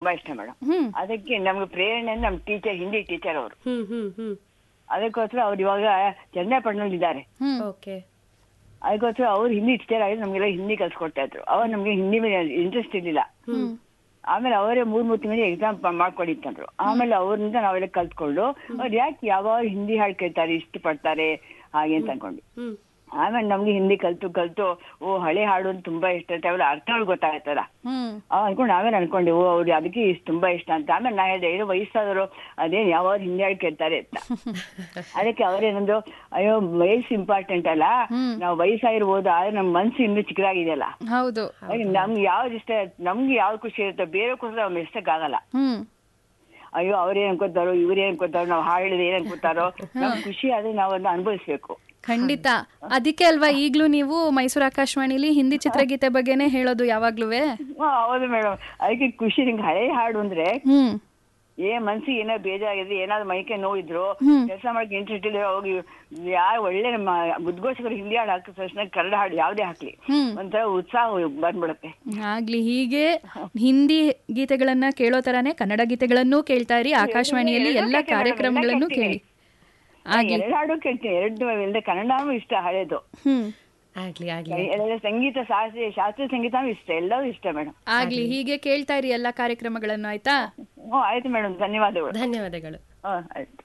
ತುಂಬಾ ಇಷ್ಟ ಮೇಡಮ್ ಹ್ಮ್ ಅದಕ್ಕೆ ನಮ್ಗೆ ಪ್ರೇರಣೆ ಅಂದ್ರೆ ನಮ್ಮ ಟೀಚರ್ ಹಿಂದಿ ಟೀಚರ್ ಅವರು ಹ್ಮ್ ಹ್ಮ್ ಹ್ಮ್ ಅದಕ್ಕೋಸ್ಕರ ಅವ್ರು ಇವಾಗ ಚನ್ನಪಟ್ಟಣದಲ್ಲಿ ಇದ್ದಾರೆ ಹ್ಮ್ ಓಕೆ ಅದಕ್ಕೋಸ್ಕರ ಅವ್ರು ಹಿಂದಿ ಟೀಚರ್ ಆಗಿ ನಮ್ಗೆಲ್ಲ ಹಿಂದಿ ಕಲ್ಸ್ಕೊಡ್ತಾ ಇದ್ರು ಅವಾಗ ನಮ್ಗೆ ಹಿಂದಿ ಮೇಲೆ ಇಂಟ್ರೆಸ್ಟ್ ಇರ್ಲಿಲ್ಲ ಹ್ಮ್ ಆಮೇಲೆ ಅವರೇ ಮೂರ್ ಮೂರ್ ತಿಂಗಳಿಗೆ ಎಕ್ಸಾಮ್ ಮಾಡ್ಕೊಡಿತ್ತಂದ್ರು ಆಮೇಲೆ ಅವ್ರಿಂದ ನಾವೆಲ್ಲ ಕಲ್ತ್ಕೊಂಡು ಅವ್ರು ಯಾಕೆ ಯಾವಾಗ ಹಿಂದಿ ಹಾಡು ಕೇಳ್ತಾರೆ ಇಷ್ಟ ಪಡ್ತಾರೆ ಹಾಗೆ ಅಂತ ಅನ್ಕೊಂಡು ಹ್ಮ್ ಆಮೇಲೆ ನಮ್ಗೆ ಹಿಂದಿ ಕಲ್ತು ಕಲ್ತು ಓ ಹಳೆ ಹಾಡು ಅಂತ ತುಂಬಾ ಇಷ್ಟ ಅಂತ ಅವೆಲ್ಲ ಅರ್ಥಗಳು ಗೊತ್ತಾಗ್ತದ ಹ್ಮ್ ಅನ್ಕೊಂಡು ಆಮೇಲೆ ಅನ್ಕೊಂಡೆ ಓ ಅವ್ರು ಅದಕ್ಕೆ ಇಷ್ಟು ತುಂಬಾ ಇಷ್ಟ ಅಂತ ಆಮೇಲೆ ನಾ ಹೇಳಿದೆ ಏನು ವಯಸ್ಸಾದ್ರು ಅದೇನ್ ಯಾವಾಗ ಹಿಂದಿ ಹಾಡು ಕೇಳ್ತಾರೆ ಅಂತ ಅದಕ್ಕೆ ಅವ್ರೇನಂದ್ರು ಅಯ್ಯೋ ವಯಸ್ಸು ಇಂಪಾರ್ಟೆಂಟ್ ಅಲ್ಲ ಹ್ಮ್. ನಾವು ವಯಸ್ಸಾಗಿರ್ಬೋದು ಆದ್ರೆ ನಮ್ ಮನ್ಸು ಇನ್ನೂ ಚಿಕ್ಕದಾಗಿದೆಯಲ್ಲ ಹೌದು ಹಾಗೆ ನಮ್ಗೆ ಯಾವ್ದು ಇಷ್ಟ ನಮ್ಗೆ ಯಾವ್ದು ಖುಷಿ ಇರುತ್ತೆ ಬೇರೆ ಖುಷಿ ನಮ್ಗೆ ಇಷ್ಟಕ್ಕಾಗಲ್ಲ ಹ್ಮ್ ಅಯ್ಯೋ ಅವ್ರೇನ್ ಅನ್ಕೋತಾರೋ ಇವ್ರೇನ್ ಅನ್ಕೋತಾರೋ ನಾವು ಹಾಡು ಹೇಳಿದ್ರೆ ಏನ್ ಅನ್ಕೋತಾರೋ ನಮ್ ಖುಷಿ ಆದ್ರೆ ನಾವು ಅದನ್ನ ಅನುಭವಿಸ್ಬೇಕು ಖಂಡಿತ ಅದಕ್ಕೆ ಅಲ್ವಾ ಈಗ್ಲೂ ನೀವು ಮೈಸೂರು ಆಕಾಶವಾಣಿಲಿ ಹಿಂದಿ ಚಿತ್ರಗೀತೆ ಬಗ್ಗೆನೇ ಹೇಳೋದು ಯಾವಾಗ್ಲೂವೆ ಹಾ, ಹೌದು ಮೇಡಮ್ ಅದಕ್ಕೆ ಖುಷಿ ನಿಂಗೆ ಹಳೆ ಹಾಡು ಅಂದ್ರೆ ಹ್ಮ್ ಏ ಮನ್ಸಿಗೆ ಏನೋ ಬೇಜಾರಾಗಿದೆ ಏನಾದ್ರು ಮೈಕೆ ನೋವಿದ್ರು ಹ್ಮ್. ಕೆಲಸ ಮಾಡಕ್ಕೆ ಇಂಟ್ರೆಸ್ಟ್ ಇಲ್ಲ ಹೋಗಿ ಯಾರು ಒಳ್ಳೆ ನಮ್ಮ ಉದ್ಘೋಷಕರು ಹಿಂದಿ ಹಾಡು ಹಾಕಿದ ತಕ್ಷಣ ಕನ್ನಡ ಹಾಡು ಯಾವ್ದೇ ಹಾಕ್ಲಿ ಹ್ಮ್ ಒಂಥರ ಉತ್ಸಾಹ ಬಂದ್ಬಿಡುತ್ತೆ ಆಗ್ಲಿ ಹೀಗೆ ಹಿಂದಿ ಗೀತೆಗಳನ್ನ ಕೇಳೋ ತರಾನೇ ಕನ್ನಡ ಗೀತೆಗಳನ್ನೂ ಕೇಳ್ತಾ ಇರಿ ಆಕಾಶವಾಣಿಯಲ್ಲಿ ಎಲ್ಲ ಕೇಳ್ತೀನಿ, ಕಾರ್ಯಕ್ರಮಗಳನ್ನು ಎಲ್ಲ ಕೇಳಿ ಆಗ್ಲಿ ಎರಡು ಹಾಡು ಕೇಳ್ತೀನಿ ಎರಡು ಅಂದ್ರೆ ಕನ್ನಡನೂ ಇಷ್ಟ ಹಳೇದು ಹ್ಮ್ ಆಗ್ಲಿ ಆಗ್ಲಿ ಎಲ್ಲ ಸಂಗೀತ ಶಾಸ್ತ್ರೀಯ ಶಾಸ್ತ್ರೀಯ ಸಂಗೀತನೂ ಇಷ್ಟ ಎಲ್ಲವೂ ಇಷ್ಟ ಮೇಡಮ್ ಆಗ್ಲಿ ಹೀಗೆ ಕೇಳ್ತಾ ಇರಿ ಎಲ್ಲ ಕಾರ್ಯಕ್ರಮಗಳನ್ನು ಆಯ್ತಾ ಹ್ಞೂ ಆಯ್ತು ಮೇಡಮ್ ಧನ್ಯವಾದಗಳು ಧನ್ಯವಾದಗಳು ಹ್ಞೂ ಆಯ್ತು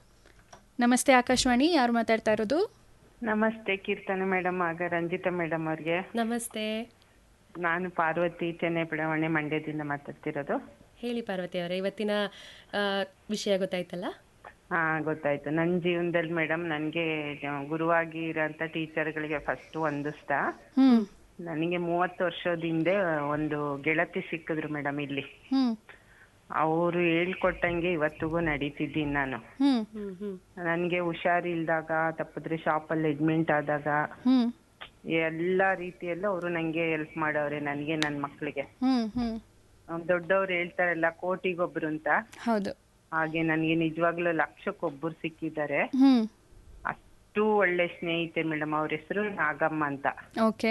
ನಮಸ್ತೆ ಆಕಾಶವಾಣಿ ಯಾರು ಮಾತಾಡ್ತಾ ಇರೋದು ನಮಸ್ತೆ ಕೀರ್ತನೆ ಮೇಡಮ್ ಆಗ ರಂಜಿತಾ ಮೇಡಮ್ ಅವ್ರಿಗೆ ನಮಸ್ತೆ ನಾನು ಪಾರ್ವತಿ ಚೆನ್ನೈ ಬಡಾವಣೆ ಮಂಡ್ಯದಿಂದ ಮಾತಾಡ್ತಿರೋದು ಹೇಳಿ ಪಾರ್ವತಿ ಅವರೇ ಇವತ್ತಿನ ಆ, ವಿಷಯ ಗೊತ್ತಾಯ್ತಲ್ಲ ಹಾ ಗೊತ್ತಾಯ್ತು ನನ್ನ ಜೀವನದಲ್ಲಿ ಮೇಡಮ್ ನನಗೆ ಗುರುವಾಗಿ ಇರೋಂಥ ಟೀಚರ್ಗಳಿಗೆ ಫಸ್ಟ್ ಒಂದಿಷ್ಟ ಹ್ಮ್ ನನಗೆ ಮೂವತ್ತು ವರ್ಷದ ಹಿಂದೆ ಒಂದು ಗೆಳತಿ ಸಿಕ್ಕಿದ್ರು ಮೇಡಮ್ ಇಲ್ಲಿ ಹ್ಮ್ ಅವರು ಹೇಳ್ಕೊಟ್ಟಂಗೆ ಇವತ್ತಿಗೂ ನಡೀತಿದ್ದೀನಿ ನಾನು ಹ್ಮ್ ಹ್ಮ್ ಹ್ಮ್ ನನಗೆ ಹುಷಾರಿಲ್ದಾಗ ತಪ್ಪಿದ್ರೆ ಶಾಪಲ್ಲಿ ಅಡ್ಮಿಂಟ್ ಆದಾಗ ಹ್ಮ್ ಎಲ್ಲ ರೀತಿಯಲ್ಲೂ ಅವರು ನನಗೆ ಹೆಲ್ಪ್ ಮಾಡವ್ರೆ ನನಗೆ ನನ್ನ ಮಕ್ಕಳಿಗೆ ಹ್ಮ್ ಹ್ಮ್ ದೊಡ್ಡವ್ರು ಹೇಳ್ತಾರಲ್ಲ ಕೋಟಿಗೊಬ್ರು ಅಂತ ಹೌದು ಹಾಗೆ ನನಗೆ ನಿಜವಾಗ್ಲೂ ಲಕ್ಷಕ್ಕೊಬ್ಬರು ಸಿಕ್ಕಿದ್ದಾರೆ ಹ್ಮ್ ಅಷ್ಟು ಒಳ್ಳೆ ಸ್ನೇಹಿತೆ ಮೇಡಮ್ ಅವ್ರ ಹೆಸರು ನಾಗಮ್ಮ ಅಂತ ಓಕೆ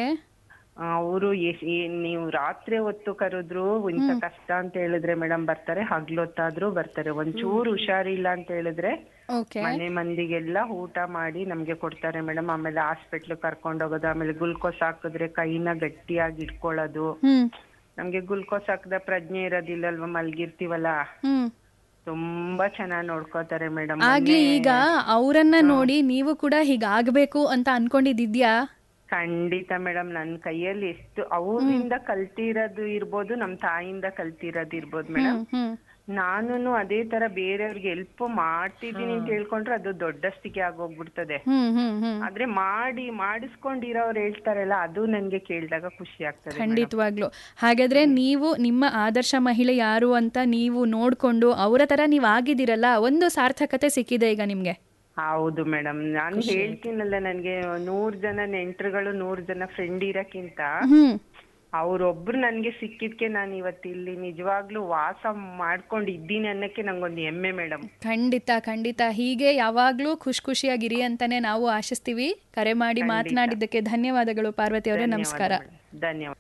ಅವರು ನೀವು ರಾತ್ರಿ ಹೊತ್ತು ಕರೆದ್ರು ಇಂಥ ಕಷ್ಟ ಅಂತ ಹೇಳಿದ್ರೆ ಮೇಡಮ್ ಬರ್ತಾರೆ ಹಗ್ಲೊತ್ತಾದ್ರೂ ಬರ್ತಾರೆ ಒಂಚೂರು ಹುಷಾರಿಲ್ಲ ಅಂತ ಹೇಳಿದ್ರೆ ಓಕೆ ಮನೆ ಮಂದಿಗೆಲ್ಲ ಊಟ ಮಾಡಿ ನಮ್ಗೆ ಕೊಡ್ತಾರೆ ಮೇಡಮ್ ಆಮೇಲೆ ಹಾಸ್ಪಿಟ್ಲ್ ಕರ್ಕೊಂಡ್ ಹೋಗೋದು ಆಮೇಲೆ ಗ್ಲುಕೋಸ್ ಹಾಕಿದ್ರೆ ಕೈನ ಗಟ್ಟಿಯಾಗಿ ಇಟ್ಕೊಳ್ಳೋದು ಹ್ಮ್ ನಮ್ಗೆ ಗ್ಲುಕೋಸ್ ಹಾಕದ ಪ್ರಜ್ಞೆ ಇರೋದಿಲ್ಲಲ್ವಾ ಮಲ್ಗಿರ್ತೀವಲ್ಲ ಹ್ಮ್ ತುಂಬಾ ಚೆನ್ನಾಗಿ ನೋಡ್ಕೋತಾರೆ ಮೇಡಮ್ ಆಗ್ಲಿ ಈಗ ಅವರನ್ನ ನೋಡಿ ನೀವು ಕೂಡ ಹೀಗಾಗ್ಬೇಕು ಅಂತ ಅನ್ಕೊಂಡಿದ್ಯಾ ಖಂಡಿತ ಮೇಡಮ್ ನನ್ ಕೈಯಲ್ಲಿ ಎಷ್ಟು ಅವರಿಂದ ಕಲ್ತಿರೋದು ಇರ್ಬೋದು ನಮ್ ತಾಯಿಯಿಂದ ಕಲ್ತಿರೋದು ಇರ್ಬೋದು ಮೇಡಮ್ ಹ್ಮ್ ನಾನು ಅದೇ ತರ ಬೇರೆಯವ್ರಿಗೆ ಹೆಲ್ಪ್ ಮಾಡ್ತಿದ್ದೀನಿ ಅಂತ ಹೇಳ್ಕೊಂಡ್ರೆ ಅದು ದೊಡ್ಡಸ್ತಿಕೆ ಆಗೋಗ್ಬಿಡ್ತದೆ ಹ್ಮ್ ಹ್ಮ್ ಹ್ಮ್ ಆದ್ರೆ ಮಾಡಿ ಮಾಡಿಸ್ಕೊಂಡಿರೋರು ಹೇಳ್ತಾರಲ್ಲ ಅದು ನನ್ಗೆ ಕೇಳಿದಾಗ ಖುಷಿ ಆಗ್ತದೆ ಖಂಡಿತವಾಗ್ಲು ಹಾಗಾದ್ರೆ ನೀವು ನಿಮ್ಮ ಆದರ್ಶ ಮಹಿಳೆ ಯಾರು ಅಂತ ನೀವು ನೋಡ್ಕೊಂಡು ಅವರ ತರ ನೀವು ಆಗಿದ್ದೀರಲ್ಲ ಒಂದು ಸಾರ್ಥಕತೆ ಸಿಕ್ಕಿದೆ ಈಗ ನಿಮ್ಗೆ ಹೌದು ಮೇಡಮ್ ನಾನು ಹೇಳ್ತೀನಲ್ಲ ನನ್ಗೆ ನೂರ್ ಜನ ನೆಂಟರುಗಳು ನೂರ್ ಜನ ಫ್ರೆಂಡ್ ಇರಕ್ಕಿಂತ ಹ್ಮ್ ಅವ್ರೊಬ್ರು ನನ್ಗೆ ಸಿಕ್ಕಿದ್ಕೆ ನಾನು ಇವತ್ತು ಇಲ್ಲಿ ನಿಜವಾಗ್ಲೂ ವಾಸ ಮಾಡ್ಕೊಂಡು ಇದ್ದೀನಿ ಅನ್ನಕ್ಕೆ ನಂಗೊಂದು ಹೆಮ್ಮೆ ಮೇಡಮ್ ಖಂಡಿತ ಖಂಡಿತ ಹೀಗೆ ಯಾವಾಗ್ಲೂ ಖುಷಿ ಖುಷಿಯಾಗಿರಿ ಅಂತಾನೆ ನಾವು ಆಶಿಸ್ತೀವಿ ಕರೆ ಮಾಡಿ ಮಾತನಾಡಿದ್ದಕ್ಕೆ ಧನ್ಯವಾದಗಳು ಪಾರ್ವತಿ ಅವರೇ ನಮಸ್ಕಾರ ಧನ್ಯವಾದ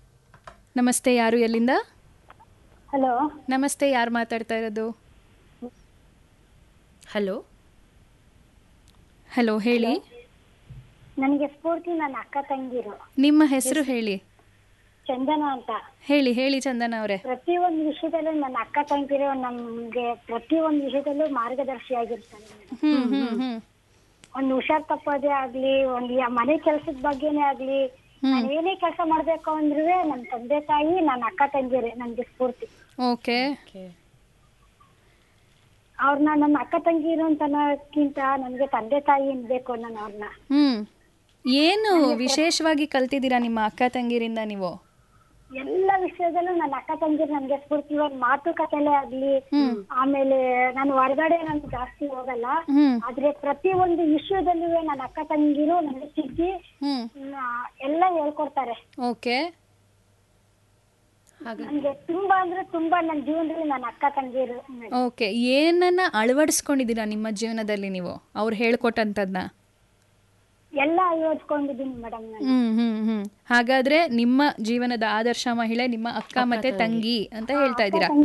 ನಮಸ್ತೆ ಯಾರು ಎಲ್ಲಿಂದ ಹಲೋ ನಮಸ್ತೆ ಯಾರು ಮಾತಾಡ್ತಾ ಇರೋದು ಹಲೋ ಹಲೋ ಹೇಳಿ ನನಗೆ ಸ್ಫೂರ್ತಿ ನನ್ನ ಅಕ್ಕ ತಂಗಿರು ನಿಮ್ಮ ಹೆಸರು ಹೇಳಿ ಚಂದನ ಅಂತ ಹೇಳಿ ಹೇಳಿ ಚಂದನ ಅವರೇ ಪ್ರತಿಯೊಂದು ವಿಷಯದಲ್ಲೂ ನನ್ನ ಅಕ್ಕ ತಂಗಿರು ನಮ್ಗೆ ಪ್ರತಿಯೊಂದು ವಿಷಯದಲ್ಲೂ ಮಾರ್ಗದರ್ಶಿಯಾಗಿರ್ತಾರೆ ಮೇಡಮ್. ಹ್ಮ್ ಹ್ಮ್ ಹ್ಮ್ ಒಂದು ಹುಷಾರ್ ತಪ್ಪೋದೇ ಆಗ್ಲಿ ಒಂದು ಯಾ- ಮನೆ ಕೆಲ್ಸದ ಬಗ್ಗೆನೇ ಆಗ್ಲಿ ನಾನು ಏನೇ ಕೆಲಸ ಮಾಡ್ಬೇಕು ಅಂದ್ರೂ ನನ್ನ ತಂದೆ ತಾಯಿ ನನ್ನ ಅಕ್ಕ ತಂಗಿರೇ ನನ್ಗೆ ಸ್ಫೂರ್ತಿ ಓಕೆ ಓಕೆ ಅವ್ರನ್ನ ನನ್ನ ಅಕ್ಕ ತಂಗಿರು ಅಂತ ಅನ್ನೋಕ್ಕಿಂತ ನನ್ಗೆ ತಂದೆ ತಾಯಿ ಬೇಕು ನಾನು ಅವ್ರನ್ನ ಹ್ಮ್ ಏನು ವಿಶೇಷವಾಗಿ ಕಲ್ತಿದ್ದೀರಾ ನಿಮ್ಮ ಅಕ್ಕ ತಂಗಿರಿಂದ ನೀವು ಎಲ್ಲ ವಿಷಯದಲ್ಲೂ ನನ್ನ ಅಕ್ಕ ತಂಗಿರು ನನ್ಗೆ ಸ್ಫೂರ್ತಿ ಇವಾಗ ಮಾತುಕತೆಲೇ ಆಗ್ಲಿ ಆಮೇಲೆ ನಾನು ಹೊರಗಡೆ ನಾನು ಜಾಸ್ತಿ ಹೋಗಲ್ಲ ಹ್ಮ್ ಆದ್ರೆ ಪ್ರತಿ ಒಂದು ವಿಷಯದಲ್ಲೂ ನನ್ನ ಅಕ್ಕ ತಂಗಿರು ನನಗೆ ಸಿಕ್ಕಿ ಹ್ಮ್ ನ- ಎಲ್ಲ ಹೇಳ್ಕೊಡ್ತಾರೆ ಓಕೆ ನನ್ಗೆ ತುಂಬಾ ಅಂದ್ರೆ ತುಂಬಾ ನನ್ನ ಜೀವನದಲ್ಲಿ ನನ್ನ ಅಕ್ಕ ತಂಗಿರು ಮೇಡಮ್. ಓಕೆ ಏನನ್ನ ಅಳವಡಿಸ್ಕೊಂಡಿದ್ದೀರಾ ನಿಮ್ಮ ಜೀವನದಲ್ಲಿ ನೀವು ಅವ್ರು ಹೇಳ್ಕೊಟ್ಟಂತದ್ನ ಎಲ್ಲ ಅಳವಡಿಸ್ಕೊಂಡಿದ್ದೀನಿ ಮೇಡಮ್ ನಾನು ಹ್ಮ್ ಹ್ಮ್ ಹ್ಮ್ ಹಾಗಾದ್ರೆ ನಿಮ್ಮ ಜೀವನದ ಆದರ್ಶ ಮಹಿಳೆ ನಿಮ್ಮ ಅಕ್ಕ ಮತ್ತೆ ತಂಗಿ ಅಂತ ಹೇಳ್ತಾ ಇದ್ದೀರಾ